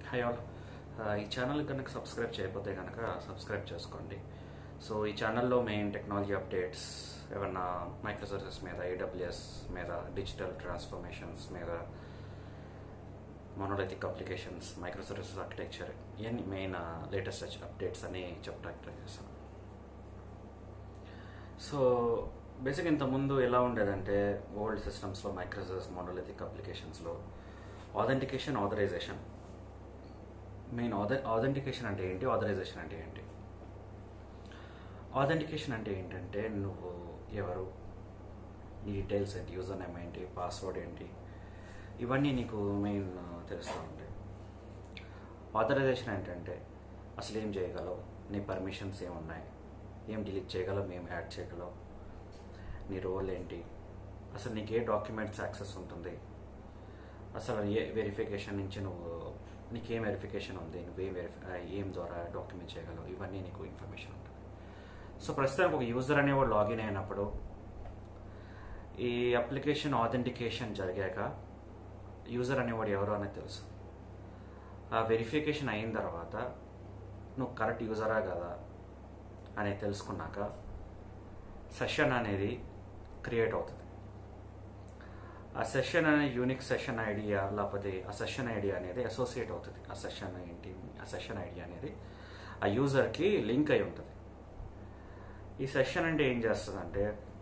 hi all ఈ channel కనుక subscribe చేయకపోతే కనుక సబ్స్క్రైబ్ చేసుకోండి సో ఈ ఛానల్లో మెయిన్ టెక్నాలజీ అప్డేట్స్ ఏమన్నా మైక్రో సర్వీసెస్ మీద ఏడబ్ల్యూఎస్ మీద డిజిటల్ ట్రాన్స్ఫర్మేషన్స్ మీద monolithic applications microservices architecture ఇవన్నీ మెయిన్ లేటెస్ట్ అప్డేట్స్ అని చెప్పడానికి ట్రై చేస్తాను సో బేసిక్ ఇంతకుముందు ఎలా ఉండేదంటే ఓల్డ్ సిస్టమ్స్లో మైక్రో సర్వీస్ మోనోలైథిక్ అప్లికేషన్స్లో ఆథెంటికేషన్ ఆథరైజేషన్ మెయిన్ ఆథెంటికేషన్ అంటే ఏంటి ఆథరైజేషన్ అంటే ఏంటి ఆథెంటికేషన్ అంటే ఏంటంటే నువ్వు ఎవరు నీ డీటెయిల్స్ ఏంటి యూజర్ నేమ్ ఏంటి పాస్వర్డ్ ఏంటి ఇవన్నీ నీకు మెయిన్ తెలుస్తూ ఉంటాయి ఆథరైజేషన్ ఏంటంటే అసలు ఏం చేయగలవు నీ పర్మిషన్స్ ఏమున్నాయి ఏం డిలీట్ చేయగలవు ఏం యాడ్ చేయగలవు నీ రోల్ ఏంటి అసలు నీకు ఏ డాక్యుమెంట్స్ యాక్సెస్ ఉంటుంది అసలు ఏ వెరిఫికేషన్ నుంచి నువ్వు నీకేం వెరిఫికేషన్ ఉంది నువ్వేం వెరిఫై ఏం ద్వారా డాక్యుమెంట్ చేయగలవు ఇవన్నీ నీకు ఇన్ఫర్మేషన్ ఉంటుంది సో ప్రస్తుతానికి ఒక యూజర్ అనేవాడు లాగిన్ అయినప్పుడు ఈ అప్లికేషన్ ఆథెంటికేషన్ జరిగాక యూజర్ అనేవాడు ఎవరు అనేది తెలుసు ఆ వెరిఫికేషన్ అయిన తర్వాత నువ్వు కరెక్ట్ యూజరా కదా అనేది తెలుసుకున్నాక సెషన్ అనేది క్రియేట్ అవుతుంది ఆ సెషన్ అనే యూనిక్ సెషన్ ఐడియా లేకపోతే ఆ సెషన్ ఐడియా అనేది అసోసియేట్ అవుతుంది ఆ సెషన్ ఏంటి ఆ సెషన్ ఐడియా అనేది ఆ యూజర్కి లింక్ అయి ఉంటుంది ఈ సెషన్ అంటే ఏం చేస్తుంది అంటే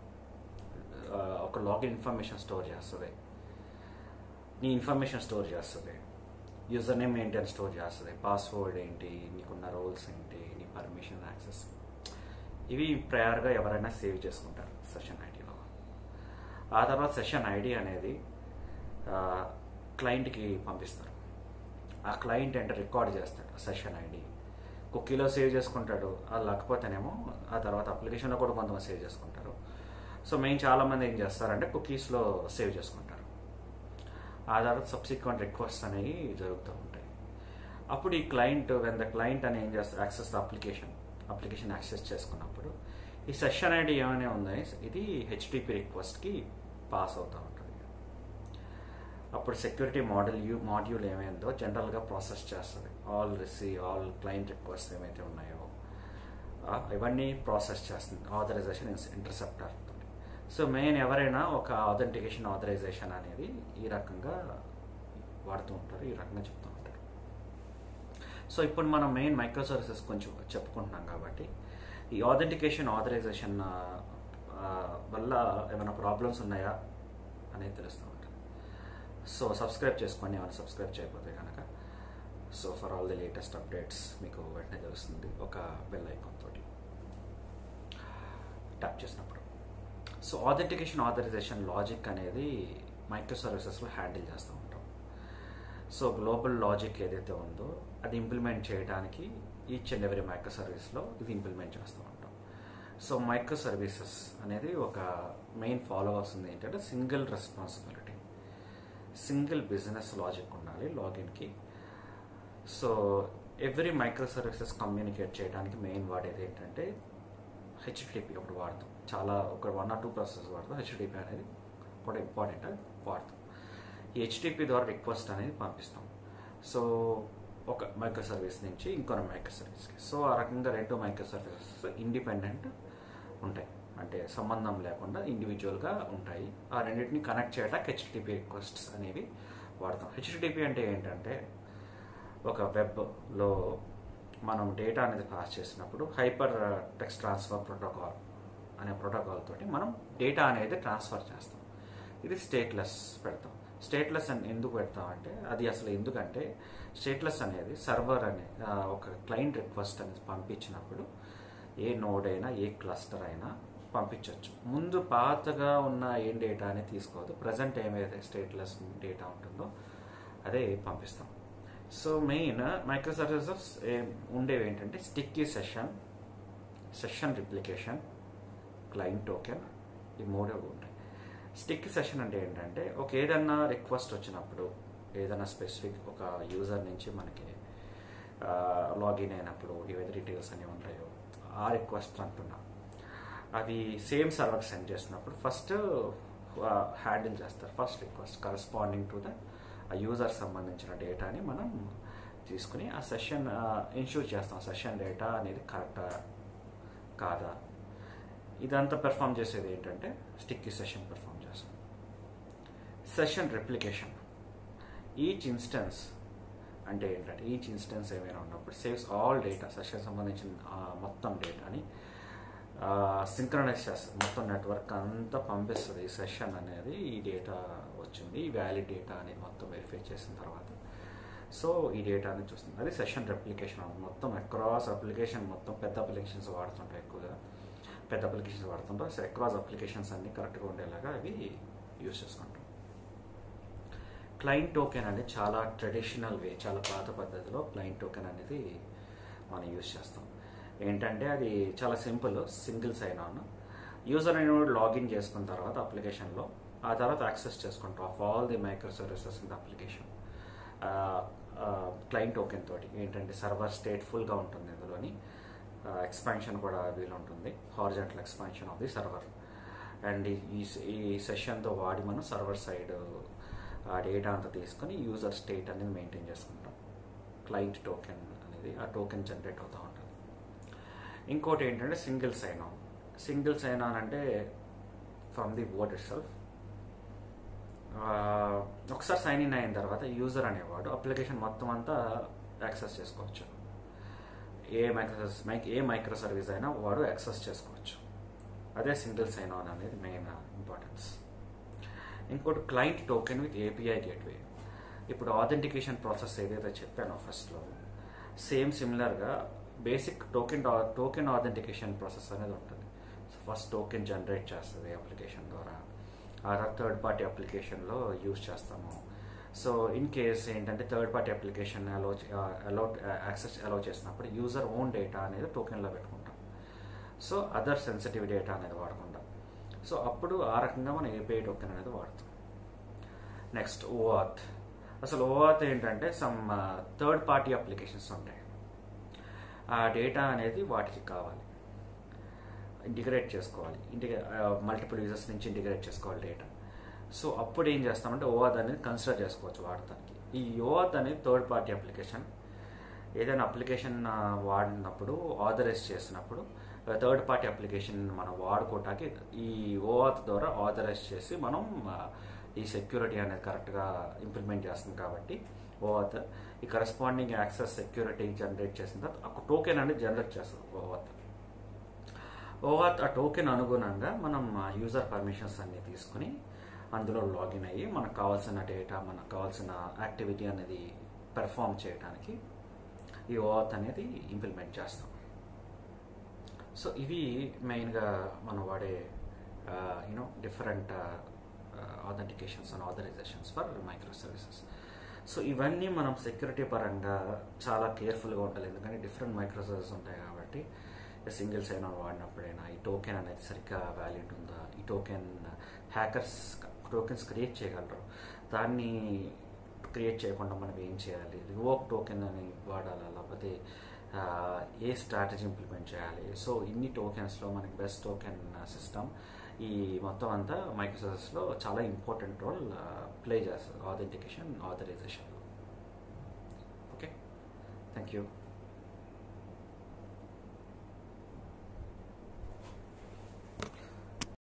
ఒక లాగిన్ ఇన్ఫర్మేషన్ స్టోర్ చేస్తుంది నీ ఇన్ఫర్మేషన్ స్టోర్ చేస్తుంది యూజర్ నేమ్ ఏంటి అని స్టోర్ చేస్తుంది పాస్వర్డ్ ఏంటి నీకున్న రోల్స్ ఏంటి నీ పర్మిషన్ యాక్సెస్ ఇవి ప్రయర్గా ఎవరైనా సేవ్ చేసుకుంటారు సెషన్ ఐడిలో ఆ తర్వాత సెషన్ ఐడి అనేది క్లయింట్కి పంపిస్తారు ఆ క్లయింట్ అంటే రికార్డ్ చేస్తాడు సెషన్ ఐడి కుక్కీలో సేవ్ చేసుకుంటాడు అది లేకపోతేనేమో ఆ తర్వాత అప్లికేషన్లో కూడా కొంతమంది సేవ్ చేసుకుంటారు సో మెయిన్ చాలామంది ఏం చేస్తారంటే కుకీస్లో సేవ్ చేసుకుంటారు ఆ తర్వాత సబ్సిక్వెంట్ రిక్వెస్ట్ అనేవి జరుగుతూ ఉంటాయి అప్పుడు ఈ క్లయింట్ వెన్ ద క్లయింట్ అని ఏం చేస్తారు access the application application access చేసుకున్నప్పుడు ఈ సెషన్ ఐడి ఏమైనా ఉంది ఇది హెచ్టిపి రిక్వెస్ట్కి పాస్ అవుతూ ఉంటుంది అప్పుడు సెక్యూరిటీ మోడల్ యూ మాడ్యూల్ ఏమైందో జనరల్గా ప్రాసెస్ చేస్తుంది all receive all client request ఏమైతే ఉన్నాయో ఇవన్నీ ప్రాసెస్ చేస్తుంది ఆథరైజేషన్ ఇంటర్సెప్ట్ అవుతుంది సో మెయిన్ ఎవరైనా ఒక ఆథెంటికేషన్ ఆథరైజేషన్ అనేది ఈ రకంగా వాడుతూ ఉంటారు ఈ రకంగా చెప్తూ ఉంటారు సో ఇప్పుడు మనం మెయిన్ మైక్రో సర్వీసెస్ కొంచెం చెప్పుకుంటున్నాం కాబట్టి ఈ ఆథెంటికేషన్ ఆథరైజేషన్ వల్ల ఏమైనా ప్రాబ్లమ్స్ ఉన్నాయా అనేది తెలుస్తూ ఉంటుంది సో సబ్స్క్రైబ్ చేసుకోండి ఏమైనా సబ్స్క్రైబ్ చేయకపోతే కనుక so for all the latest updates మీకు వెంటనే తెలుస్తుంది ఒక బెల్ ఐకాన్ తోటి ట్యాప్ చేసినప్పుడు సో ఆథెంటికేషన్ ఆథరైజేషన్ లాజిక్ అనేది మైక్రో సర్వీసెస్లో హ్యాండిల్ చేస్తూ ఉంటాం సో గ్లోబల్ లాజిక్ ఏదైతే ఉందో అది ఇంప్లిమెంట్ చేయడానికి ఈచ్ అండ్ ఎవరీ మైక్రో సర్వీస్లో ఇది ఇంప్లిమెంట్ చేస్తూ ఉంటాం సో మైక్రో సర్వీసెస్ అనేది ఒక మెయిన్ ఫాలో అవుతుంది ఏంటంటే single responsibility single business logic ఉండాలి లాగిన్కి so every microservices communicate చేయడానికి మెయిన్ వాడేది ఏంటంటే హెచ్డిపి ఒకటి వాడతాం చాలా ఒక వన్ ఆర్ టూ ప్రాసెస్ వాడతాం హెచ్డిపి అనేది కూడా ఇంపార్టెంట్ అది వాడతాం ఈ హెచ్డిపి ద్వారా రిక్వెస్ట్ అనేది పంపిస్తాం సో ఒక మైక్రో సర్వీస్ నుంచి ఇంకొక మైక్రో సర్వీస్కి సో ఆ రకంగా రెండు మైక్రో సర్వీసెస్ ఇండిపెండెంట్ ఉంటాయి అంటే సంబంధం లేకుండా ఇండివిజువల్గా ఉంటాయి ఆ రెండింటిని కనెక్ట్ చేయడానికి హెచ్డిపి రిక్వెస్ట్స్ అనేవి వాడతాం హెచ్డిపి అంటే ఏంటంటే ఒక వెబ్లో మనం డేటా అనేది పాస్ చేసినప్పుడు హైపర్ టెక్స్ట్ ట్రాన్స్ఫర్ ప్రోటోకాల్ అనే ప్రోటోకాల్ తోటి మనం డేటా అనేది ట్రాన్స్ఫర్ చేస్తాం ఇది స్టేట్లెస్ పెడతాం స్టేట్లెస్ అని ఎందుకు పెడతాం అంటే అది అసలు ఎందుకంటే స్టేట్లెస్ అనేది సర్వర్ అనే ఒక క్లయింట్ రిక్వెస్ట్ అనేది పంపించినప్పుడు ఏ నోడ్ అయినా ఏ క్లస్టర్ అయినా పంపించవచ్చు ముందు పాతగా ఉన్న ఏం డేటా అనేది తీసుకోవద్దు ప్రజెంట్ ఏమైతే స్టేట్లెస్ డేటా ఉంటుందో అదే పంపిస్తాం సో మెయిన్ మైక్రో సర్వీసెస్ ఉండేవి ఏంటంటే sticky session session replication client token ఈ మూడే ఉంటాయి స్టిక్ సెషన్ అంటే ఏంటంటే ఒక ఏదన్నా రిక్వెస్ట్ వచ్చినప్పుడు ఏదైనా స్పెసిఫిక్ ఒక యూజర్ నుంచి మనకి లాగిన్ అయినప్పుడు ఏవైతే డీటెయిల్స్ అనేవి ఉంటాయో ఆ రిక్వెస్ట్ అంటున్నా అవి సేమ్ సర్వర్ సెండ్ చేసినప్పుడు ఫస్ట్ హ్యాండిల్ చేస్తారు first request corresponding to the ఆ యూజర్ సంబంధించిన డేటాని మనం తీసుకుని ఆ సెషన్ ఇన్షూర్ చేస్తాం సెషన్ డేటా అనేది కరెక్టా కాదా ఇదంతా పెర్ఫామ్ చేసేది ఏంటంటే స్టిక్కీ సెషన్ పెర్ఫామ్ చేస్తాం సెషన్ రెప్లికేషన్ ఈచ్ ఇన్స్టెన్స్ అంటే ఏంటంటే ఈచ్ ఇన్స్టెన్స్ ఏమైనా ఉన్నప్పుడు సేవ్స్ ఆల్ డేటా సెషన్ సంబంధించిన ఆ, మొత్తం డేటాని సింక్రనైజ్ చేస్తుంది మొత్తం నెట్వర్క్ అంతా పంపిస్తుంది ఈ సెషన్ అనేది ఈ డేటా వచ్చింది ఈ వ్యాలిడ్ డేటా అనేది మొత్తం వెరిఫై చేసిన తర్వాత సో ఈ డేటా అనేది చూస్తుంది అది సెషన్ రెప్లికేషన్ మొత్తం అక్రాస్ అప్లికేషన్ మొత్తం పెద్ద అప్లికేషన్స్ వాడుతుంటాయి ఎక్కువగా పెద్ద అప్లికేషన్స్ వాడుతుంటాం సో అక్రాస్ అప్లికేషన్స్ అన్ని కరెక్ట్గా ఉండేలాగా అవి యూస్ చేసుకుంటాం క్లయింట్ టోకెన్ అనేది చాలా ట్రెడిషనల్ వే చాలా పాత పద్ధతిలో క్లయింట్ టోకెన్ అనేది మనం యూస్ చేస్తాం ఏంటంటే అది చాలా simple single sign on user అనేవాడు లాగిన్ చేసుకున్న తర్వాత అప్లికేషన్లో ఆ తర్వాత యాక్సెస్ చేసుకుంటాం of all the micro services in the application client token తోటి ఏంటంటే సర్వర్ స్టేట్ఫుల్గా ఉంటుంది ఇందులోని ఎక్స్పాన్షన్ కూడా వీలు ఉంటుంది horizontal expansion of the server and ఈ ఈ సెషన్తో వాడి మనం సర్వర్ సైడ్ ఆ డేటా అంతా తీసుకొని యూజర్ స్టేట్ అనేది మెయింటైన్ చేసుకుంటాం క్లయింట్ టోకెన్ అనేది ఆ టోకెన్ జనరేట్ అవుతూ ఉంటుంది ఇంకోటి ఏంటంటే single sign on single sign on అంటే from the word itself ఒకసారి సైన్ ఇన్ అయిన తర్వాత యూజర్ అనేవాడు అప్లికేషన్ మొత్తం అంతా యాక్సెస్ చేసుకోవచ్చు ఏ మైక్రో మైక్ ఏ మైక్రో సర్వీస్ అయినా వాడు యాక్సెస్ చేసుకోవచ్చు అదే సింగిల్ సైన్ ఆన్ అనేది మెయిన్ ఇంపార్టెన్స్ ఇంకోటి client token with API gateway ఇప్పుడు ఆథెంటికేషన్ ప్రాసెస్ ఏదైతే చెప్పానో ఫస్ట్లో సేమ్ సిమిలర్గా basic token token authentication process అనేది ఉంటుంది సో ఫస్ట్ టోకెన్ జనరేట్ చేస్తుంది అప్లికేషన్ ద్వారా ఆ తర్వాత థర్డ్ పార్టీ అప్లికేషన్లో యూజ్ చేస్తాము సో ఇన్ కేస్ ఏంటంటే third party application allow allow access allow చేసినప్పుడు యూజర్ ఓన్ డేటా అనేది టోకెన్లో పెట్టుకుంటాం సో అదర్ సెన్సిటివ్ డేటా అనేది వాడకుండా సో అప్పుడు ఆ రకంగా మనం ఏపీఐ టోకెన్ అనేది వాడతాం నెక్స్ట్ ఓఆత్ అసలు ఓఆత్ ఏంటంటే సమ్ థర్డ్ పార్టీ అప్లికేషన్స్ ఉంటాయి ఆ డేటా అనేది వాటికి కావాలి ఇంటిగ్రేట్ చేసుకోవాలి ఇంటిగ్రే మల్టిపుల్ యూజర్స్ నుంచి ఇంటిగ్రేట్ చేసుకోవాలి డేటా సో అప్పుడు ఏం చేస్తామంటే ఓఆత్ అనేది కన్సిడర్ చేసుకోవచ్చు వాడటానికి ఈ ఓఆత్ అనేది థర్డ్ పార్టీ అప్లికేషన్ ఏదైనా అప్లికేషన్ వాడినప్పుడు ఆథరైజ్ చేసినప్పుడు థర్డ్ పార్టీ అప్లికేషన్ మనం వాడుకోవటానికి ఈ ఓఆత్ ద్వారా ఆథరైజ్ చేసి మనం ఆ, ఈ సెక్యూరిటీ అనేది కరెక్ట్గా ఇంప్లిమెంట్ చేస్తుంది కాబట్టి ఓఆత్ ఈ కరెస్పాండింగ్ యాక్సెస్ సెక్యూరిటీ జనరేట్ చేసిన తర్వాత ఒక టోకెన్ అనేది జనరేట్ చేస్తుంది ఓఆత్ ఓఆత్ ఆ టోకెన్ అనుగుణంగా మనం యూజర్ పర్మిషన్స్ అన్ని తీసుకుని అందులో లాగిన్ అయ్యి మనకు కావాల్సిన డేటా మనకు కావాల్సిన యాక్టివిటీ అనేది పెర్ఫామ్ చేయడానికి ఈ ఓఆత్ అనేది ఇంప్లిమెంట్ చేస్తాం సో ఇవి మెయిన్గా మనం వాడే you know different authentications and authorizations for micro services so ఇవన్నీ మనం సెక్యూరిటీ పరంగా చాలా కేర్ఫుల్గా ఉండాలి ఎందుకంటే డిఫరెంట్ మైక్రో సర్వీసెస్ ఉంటాయి కాబట్టి సింగిల్ సైన్ ఆన్ వాడినప్పుడైనా ఈ టోకెన్ అనేది సరిగ్గా వ్యాలిడ్ ఉందా ఈ టోకెన్ హ్యాకర్స్ టోకెన్స్ క్రియేట్ చేయగలరు దాన్ని క్రియేట్ చేయకుండా మనం ఏం చేయాలి రివోక్ టోకెన్ అని వాడాలా లేకపోతే ఆ, ఏ స్ట్రాటజీ ఇంప్లిమెంట్ చేయాలి సో ఇన్ని టోకెన్స్లో మనకి బెస్ట్ టోకెన్ సిస్టమ్ ఈ మొత్తం అంతా మైక్రోసాఫ్ట్స్లో చాలా ఇంపార్టెంట్ రోల్ ప్లే చేస్తుంది ఆథెంటికేషన్ ఆథరైజేషన్లో ఓకే థ్యాంక్ యూ